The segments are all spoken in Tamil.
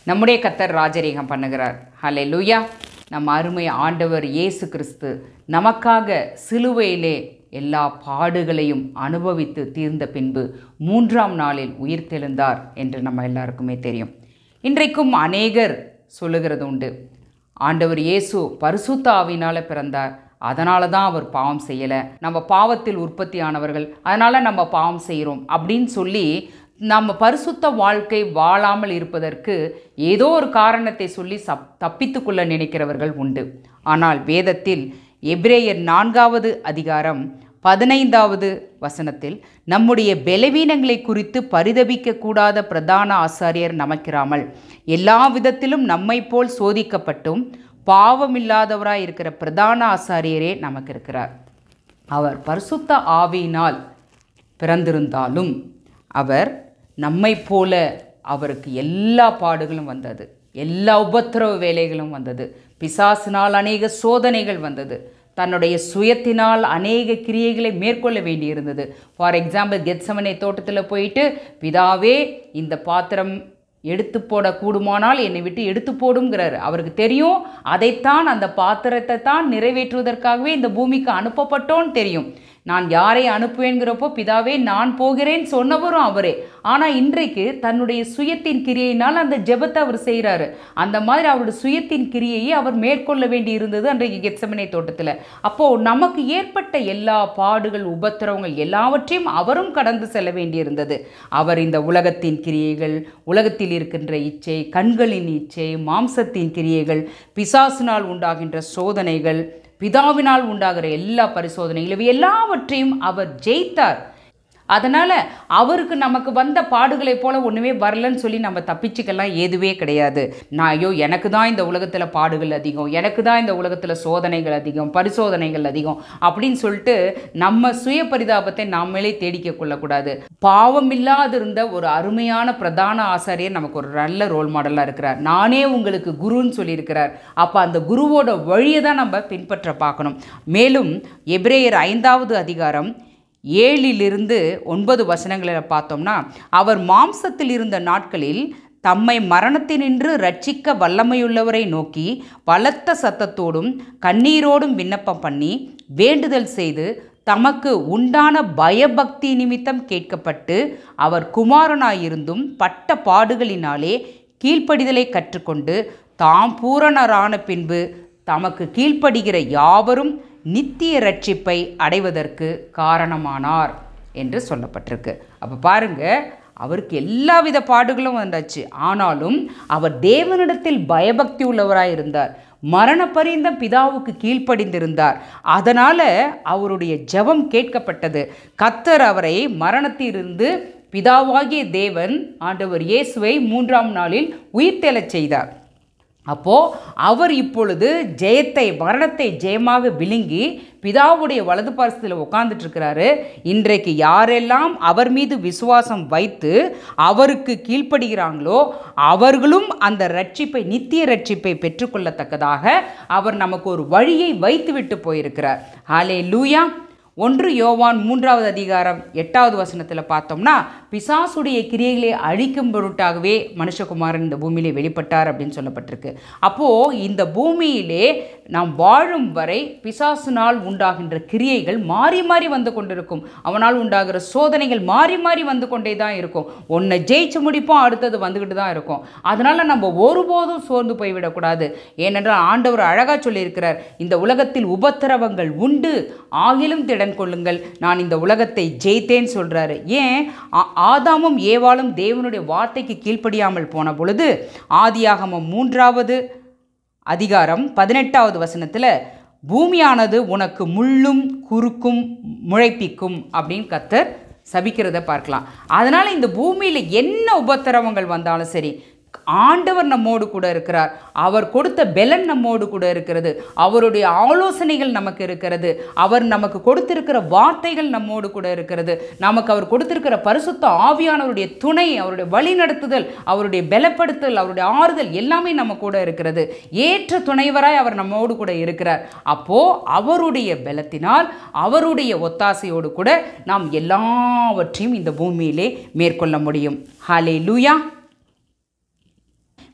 நம்முடைய கத்தர் ராஜரீகம் பண்ணுகிறார் ஹலே லூயா நம் அருமை ஆண்டவர் இயேசு கிறிஸ்து நமக்காக சிலுவையிலே எல்லா பாடுகளையும் அனுபவித்து தீர்ந்த பின்பு மூன்றாம் நாளில் உயிர்த்தெழுந்தார் என்று நம்ம எல்லாருக்குமே தெரியும் இன்றைக்கும் அநேகர் சொல்லுகிறது உண்டு ஆண்டவர் இயேசு பரிசுத்த ஆவினால் பிறந்தார் அதனால தான் அவர் பாவம் செய்யலை நம்ம பாவத்தில் உற்பத்தி ஆனவர்கள் அதனால் நம்ம பாவம் செய்கிறோம் அப்படின்னு சொல்லி நம்ம பரிசுத்த வாழ்க்கை வாழாமல் இருப்பதற்கு ஏதோ ஒரு காரணத்தை சொல்லி சப் தப்பித்து கொள்ள நினைக்கிறவர்கள் உண்டு ஆனால் வேதத்தில் எபிரேயர் நான்காவது அதிகாரம் பதினைந்தாவது வசனத்தில் நம்முடைய பலவீனங்களை குறித்து பரிதபிக்க கூடாத பிரதான ஆசாரியர் நமக்கிராமல் எல்லா விதத்திலும் நம்மை போல் சோதிக்கப்பட்டும் பாவமில்லாதவராய் இருக்கிற பிரதான ஆசாரியரே நமக்கு இருக்கிறார் அவர் பரிசுத்த ஆவியினால் பிறந்திருந்தாலும் அவர் நம்மை போல அவருக்கு எல்லா பாடுகளும் வந்தது எல்லா உபத்திரவ வேலைகளும் வந்தது பிசாசினால் அநேக சோதனைகள் வந்தது தன்னுடைய சுயத்தினால் அநேக கிரியைகளை மேற்கொள்ள வேண்டியிருந்தது ஃபார் எக்ஸாம்பிள் கெத்சமனை தோட்டத்தில் போயிட்டு பிதாவே இந்த பாத்திரம் எடுத்து போட கூடுமானால் என்னை விட்டு எடுத்து போடுங்கிறார் அவருக்கு தெரியும் அதைத்தான் அந்த பாத்திரத்தை தான் நிறைவேற்றுவதற்காகவே இந்த பூமிக்கு அனுப்பப்பட்டோன்னு தெரியும் நான் யாரை அனுப்புவேங்கிறப்போ பிதாவே நான் போகிறேன் சொன்னவரும் அவரே ஆனால் இன்றைக்கு தன்னுடைய சுயத்தின் கிரியையினால் அந்த ஜெபத்தை அவர் செய்கிறாரு அந்த மாதிரி அவருடைய சுயத்தின் கிரியையை அவர் மேற்கொள்ள வேண்டி இருந்தது அன்றைக்கு கெட்சமனை தோட்டத்தில் அப்போது நமக்கு ஏற்பட்ட எல்லா பாடுகள் உபத்திரவங்கள் எல்லாவற்றையும் அவரும் கடந்து செல்ல வேண்டியிருந்தது அவர் இந்த உலகத்தின் கிரியைகள் உலகத்தில் இருக்கின்ற இச்சை கண்களின் இச்சை மாம்சத்தின் கிரியைகள் பிசாசினால் உண்டாகின்ற சோதனைகள் பிதாவினால் உண்டாகிற எல்லா பரிசோதனைகளும் இவை எல்லாவற்றையும் அவர் ஜெயித்தார் அதனால் அவருக்கு நமக்கு வந்த பாடுகளைப் போல் ஒன்றுமே வரலன்னு சொல்லி நம்ம தப்பிச்சுக்கெல்லாம் ஏதுவே கிடையாது நான் ஐயோ எனக்கு தான் இந்த உலகத்தில் பாடுகள் அதிகம் எனக்கு தான் இந்த உலகத்தில் சோதனைகள் அதிகம் பரிசோதனைகள் அதிகம் அப்படின்னு சொல்லிட்டு நம்ம சுய பரிதாபத்தை நம்மளே தேடிக்க கொள்ளக்கூடாது பாவமில்லாதிருந்த ஒரு அருமையான பிரதான ஆசாரியர் நமக்கு ஒரு நல்ல ரோல் மாடலாக இருக்கிறார் நானே உங்களுக்கு குருன்னு சொல்லியிருக்கிறார் அப்போ அந்த குருவோட வழியை தான் நம்ம பின்பற்ற பார்க்கணும் மேலும் எபிரேயர் ஐந்தாவது அதிகாரம் ஏழிலிருந்து ஒன்பது வசனங்களில் பார்த்தோம்னா அவர் மாம்சத்தில் இருந்த நாட்களில் தம்மை மரணத்தினின்று ரட்சிக்க வல்லமையுள்ளவரை நோக்கி பலத்த சத்தத்தோடும் கண்ணீரோடும் விண்ணப்பம் பண்ணி வேண்டுதல் செய்து தமக்கு உண்டான பயபக்தி நிமித்தம் கேட்கப்பட்டு அவர் குமாரனாயிருந்தும் பட்ட பாடுகளினாலே கீழ்ப்படிதலை கற்றுக்கொண்டு தாம் பூரணரான பின்பு தமக்கு கீழ்ப்படுகிற யாவரும் நித்திய ரட்சிப்பை அடைவதற்கு காரணமானார் என்று சொல்லப்பட்டிருக்கு அப்போ பாருங்க அவருக்கு எல்லாவித பாடுகளும் வந்தாச்சு ஆனாலும் அவர் தேவனிடத்தில் பயபக்தி உள்ளவராய் இருந்தார் மரண பரிந்தம் பிதாவுக்கு கீழ்ப்படிந்திருந்தார் அதனால் அவருடைய ஜெபம் கேட்கப்பட்டது கத்தர் அவரை மரணத்திலிருந்து பிதாவாகிய தேவன் ஆண்டவர் இயேசுவை மூன்றாம் நாளில் உயிர்த்தெழச் செய்தார் அப்போது அவர் இப்பொழுது ஜெயத்தை மரணத்தை ஜெயமாக விழுங்கி பிதாவுடைய வலது பாரசத்தில் உட்கார்ந்துட்டு இருக்கிறாரு இன்றைக்கு யாரெல்லாம் அவர் மீது விசுவாசம் வைத்து அவருக்கு கீழ்ப்படுகிறாங்களோ அவர்களும் அந்த ரட்சிப்பை நித்திய ரட்சிப்பை பெற்றுக்கொள்ளத்தக்கதாக அவர் நமக்கு ஒரு வழியை வைத்துவிட்டு போயிருக்கிறார் ஹாலே லூயா ஒன்று யோவான் மூன்றாவது அதிகாரம் எட்டாவது வசனத்தில் பார்த்தோம்னா பிசாசுடைய கிரியைகளை அழிக்கும் பொருட்டாகவே மனுஷகுமாரன் இந்த பூமியிலே வெளிப்பட்டார் அப்படின்னு சொல்லப்பட்டிருக்கு அப்போது இந்த பூமியிலே நாம் வாழும் வரை பிசாசுனால் உண்டாகின்ற கிரியைகள் மாறி மாறி வந்து கொண்டிருக்கும் அவனால் உண்டாகிற சோதனைகள் மாறி மாறி வந்து கொண்டே தான் இருக்கும் ஒன்றை ஜெயிச்சு முடிப்போம் அடுத்தது வந்துக்கிட்டு தான் இருக்கும் அதனால் நம்ம ஒருபோதும் சோர்ந்து போய்விடக்கூடாது ஏனென்றால் ஆண்டவர் அழகாக சொல்லியிருக்கிறார் இந்த உலகத்தில் உபத்திரவங்கள் உண்டு ஆகிலும் திடன் கொள்ளுங்கள் நான் இந்த உலகத்தை ஜெயித்தேன்னு சொல்கிறாரு ஏன் ஆ- ஆதாமும் ஏவாளும் தேவனுடைய வார்த்தைக்கு கீழ்ப்படியாமல் போன பொழுது ஆதியாகமம் மூன்றாவது அதிகாரம் பதினெட்டாவது வசனத்தில் பூமியானது உனக்கு முள்ளும் குறுக்கும் முளைப்பிக்கும் அப்படின்னு கத்தர் சபிக்கிறத பார்க்கலாம் அதனால் இந்த பூமியில் என்ன உபத்திரவங்கள் வந்தாலும் சரி ஆண்டவர் நம்மோடு கூட இருக்கிறார் அவர் கொடுத்த பெலன் நம்மோடு கூட இருக்கிறது அவருடைய ஆலோசனைகள் நமக்கு இருக்கிறது அவர் நமக்கு கொடுத்திருக்கிற வார்த்தைகள் நம்மோடு கூட இருக்கிறது நமக்கு அவர் கொடுத்திருக்கிற பரிசுத்த ஆவியானவருடைய துணை அவருடைய வழிநடத்துதல் அவருடைய பலப்படுத்தல் அவருடைய ஆறுதல் எல்லாமே நம்ம கூட இருக்கிறது ஏற்ற துணைவராய் அவர் நம்மோடு கூட இருக்கிறார் அப்போ அவருடைய பலத்தினால் அவருடைய ஒத்தாசையோடு கூட நாம் எல்லாவற்றையும் இந்த பூமியிலே மேற்கொள்ள முடியும் ஹாலே லூயா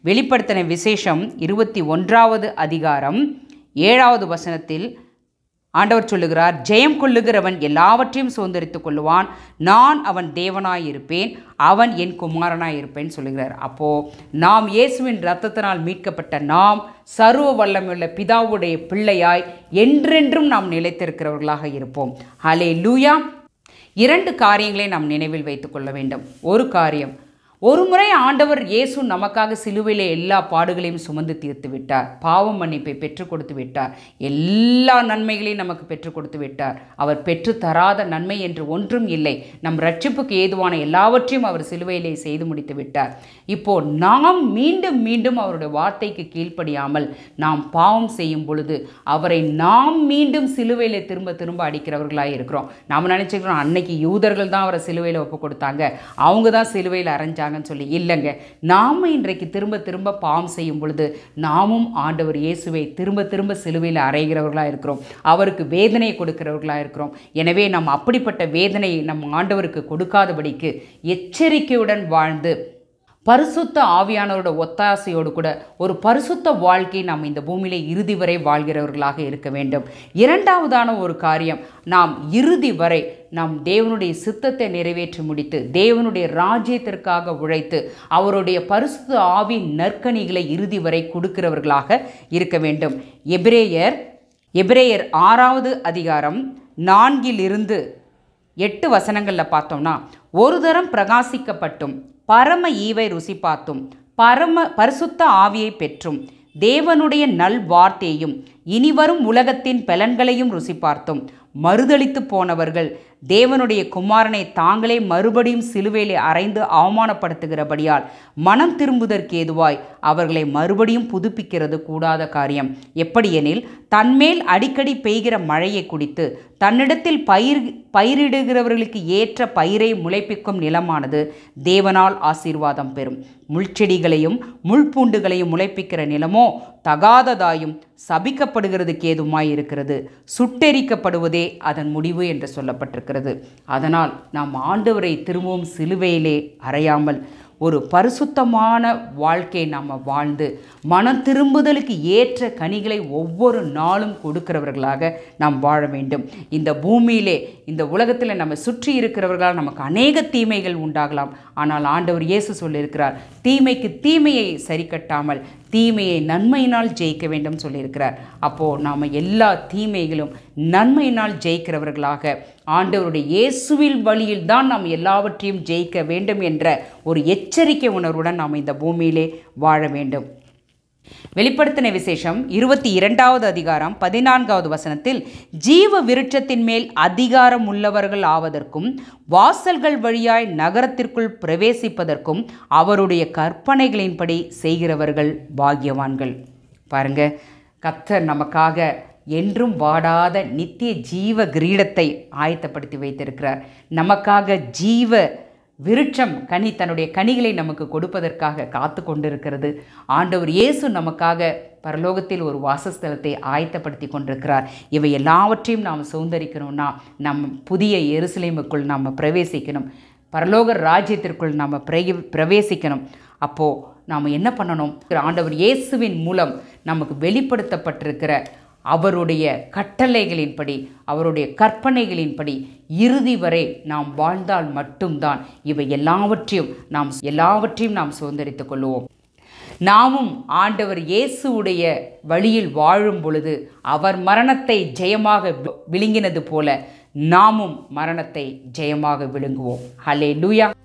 வெளிப்படுத்தின விசேஷம் இருபத்தி ஒன்றாவது அதிகாரம் ஏழாவது வசனத்தில் ஆண்டவர் சொல்லுகிறார் ஜெயம் கொள்ளுகிறவன் எல்லாவற்றையும் சுதந்திரித்துக் கொள்ளுவான் நான் அவன் தேவனாய் இருப்பேன் அவன் என் குமாரனாய் இருப்பேன் சொல்லுகிறார் அப்போ நாம் இயேசுவின் இரத்தத்தினால் மீட்கப்பட்ட நாம் சர்வ வல்லமையுள்ள பிதாவுடைய பிள்ளையாய் என்றென்றும் நாம் நிலைத்திருக்கிறவர்களாக இருப்போம் ஹலே லூயா இரண்டு காரியங்களை நாம் நினைவில் வைத்துக் கொள்ள வேண்டும் ஒரு காரியம் ஒரு முறை ஆண்டவர் இயேசு நமக்காக சிலுவையிலே எல்லா பாடுகளையும் சுமந்து தீர்த்து விட்டார் பாவ மன்னிப்பை பெற்றுக் கொடுத்து விட்டார் எல்லா நன்மைகளையும் நமக்கு பெற்றுக் கொடுத்து விட்டார் அவர் பெற்று தராத நன்மை என்று ஒன்றும் இல்லை நம் ரட்சிப்புக்கு ஏதுவான எல்லாவற்றையும் அவர் சிலுவையிலே செய்து முடித்து விட்டார் இப்போ நாம் மீண்டும் மீண்டும் அவருடைய வார்த்தைக்கு கீழ்ப்படியாமல் நாம் பாவம் செய்யும் பொழுது அவரை நாம் மீண்டும் சிலுவையிலே திரும்ப திரும்ப அடிக்கிறவர்களாக இருக்கிறோம் நாம் நினச்சிக்கிறோம் அன்னைக்கு யூதர்கள் தான் அவரை சிலுவையில் ஒப்பு கொடுத்தாங்க அவங்க தான் சிலுவையில் அரைஞ்சாங்கன்னு சொல்லி இல்லைங்க நாம் இன்றைக்கு திரும்ப திரும்ப பாவம் செய்யும் பொழுது நாமும் ஆண்டவர் இயேசுவை திரும்ப திரும்ப சிலுவையில் அறைகிறவர்களாக இருக்கிறோம் அவருக்கு வேதனை கொடுக்கிறவர்களாக இருக்கிறோம் எனவே நாம் அப்படிப்பட்ட வேதனையை நம் ஆண்டவருக்கு கொடுக்காதபடிக்கு எச்சரிக்கையுடன் வாழ்ந்து பரிசுத்த ஆவியானவரோட ஒத்தாசையோடு கூட ஒரு பரிசுத்த வாழ்க்கை நாம் இந்த பூமியிலே இறுதி வரை வாழ்கிறவர்களாக இருக்க வேண்டும் இரண்டாவதான ஒரு காரியம் நாம் இறுதி வரை நாம் தேவனுடைய சித்தத்தை நிறைவேற்றி முடித்து தேவனுடைய ராஜ்யத்திற்காக உழைத்து அவருடைய பரிசுத்த ஆவின் நற்கனிகளை இறுதி வரை கொடுக்கிறவர்களாக இருக்க வேண்டும் எபிரேயர் எபிரேயர் ஆறாவது அதிகாரம் நான்கிலிருந்து எட்டு வசனங்களில் பார்த்தோம்னா ஒரு தரம் பிரகாசிக்கப்பட்டும் பரம ஈவை ருசி பார்த்தும் பரம பரிசுத்த ஆவியை பெற்றும் தேவனுடைய நல் வார்த்தையும் இனிவரும் உலகத்தின் பலன்களையும் ருசி பார்த்தும் மறுதளித்து போனவர்கள் தேவனுடைய குமாரனை தாங்களே மறுபடியும் சிலுவையிலே அறைந்து அவமானப்படுத்துகிறபடியால் மனம் திரும்புதற்கு ஏதுவாய் அவர்களை மறுபடியும் புதுப்பிக்கிறது கூடாத காரியம் எப்படியெனில் தன்மேல் அடிக்கடி பெய்கிற மழையை குடித்து தன்னிடத்தில் பயிர் பயிரிடுகிறவர்களுக்கு ஏற்ற பயிரை முளைப்பிக்கும் நிலமானது தேவனால் ஆசீர்வாதம் பெறும் முள்செடிகளையும் முள்பூண்டுகளையும் முளைப்பிக்கிற நிலமோ தகாததாயும் சபிக்கப்படுகிறதுக்கு ஏதுமாய் இருக்கிறது சுட்டெரிக்கப்படுவதே அதன் முடிவு என்று சொல்லப்பட்டிருக்கிறது அதனால் நாம் ஆண்டவரை திரும்பவும் சிலுவையிலே அறையாமல் ஒரு பரிசுத்தமான வாழ்க்கையை நாம் வாழ்ந்து மனம் திரும்புதலுக்கு ஏற்ற கனிகளை ஒவ்வொரு நாளும் கொடுக்கிறவர்களாக நாம் வாழ வேண்டும் இந்த பூமியிலே இந்த உலகத்தில் நம்ம சுற்றி இருக்கிறவர்களால் நமக்கு அநேக தீமைகள் உண்டாகலாம் ஆனால் ஆண்டவர் இயேசு சொல்லியிருக்கிறார் தீமைக்கு தீமையை சரி கட்டாமல் தீமையை நன்மையினால் ஜெயிக்க வேண்டும் சொல்லியிருக்கிறார் அப்போது நாம் எல்லா தீமைகளும் நன்மையினால் ஜெயிக்கிறவர்களாக ஆண்டவருடைய இயேசுவில் வழியில் தான் நாம் எல்லாவற்றையும் ஜெயிக்க வேண்டும் என்ற ஒரு எச்சரிக்கை உணர்வுடன் நாம் இந்த பூமியிலே வாழ வேண்டும் வெளிப்படுத்தின விசேஷம் இருபத்தி இரண்டாவது அதிகாரம் பதினான்காவது வசனத்தில் ஜீவ விருட்சத்தின் மேல் அதிகாரம் உள்ளவர்கள் ஆவதற்கும் வாசல்கள் வழியாய் நகரத்திற்குள் பிரவேசிப்பதற்கும் அவருடைய கற்பனைகளின்படி செய்கிறவர்கள் பாக்கியவான்கள் பாருங்க கத்தர் நமக்காக என்றும் வாடாத நித்திய ஜீவ கிரீடத்தை ஆயத்தப்படுத்தி வைத்திருக்கிறார் நமக்காக ஜீவ விருட்சம் கனி தன்னுடைய கனிகளை நமக்கு கொடுப்பதற்காக காத்து கொண்டிருக்கிறது ஆண்டவர் இயேசு நமக்காக பரலோகத்தில் ஒரு வாசஸ்தலத்தை ஆயத்தப்படுத்தி கொண்டிருக்கிறார் இவை எல்லாவற்றையும் நாம் சுதந்திரிக்கணும்னா நம் புதிய எருசலேமுக்குள் நாம் பிரவேசிக்கணும் பரலோக ராஜ்யத்திற்குள் நாம் பிரய பிரவேசிக்கணும் அப்போது நாம் என்ன பண்ணணும் ஆண்டவர் இயேசுவின் மூலம் நமக்கு வெளிப்படுத்தப்பட்டிருக்கிற அவருடைய கட்டளைகளின்படி அவருடைய கற்பனைகளின்படி இறுதி வரை நாம் வாழ்ந்தால் மட்டும்தான் இவை எல்லாவற்றையும் நாம் எல்லாவற்றையும் நாம் சுதந்திரித்துக் கொள்வோம் நாமும் ஆண்டவர் இயேசுவுடைய வழியில் வாழும் பொழுது அவர் மரணத்தை ஜெயமாக வி- விழுங்கினது போல நாமும் மரணத்தை ஜெயமாக விழுங்குவோம் ஹலே லூயா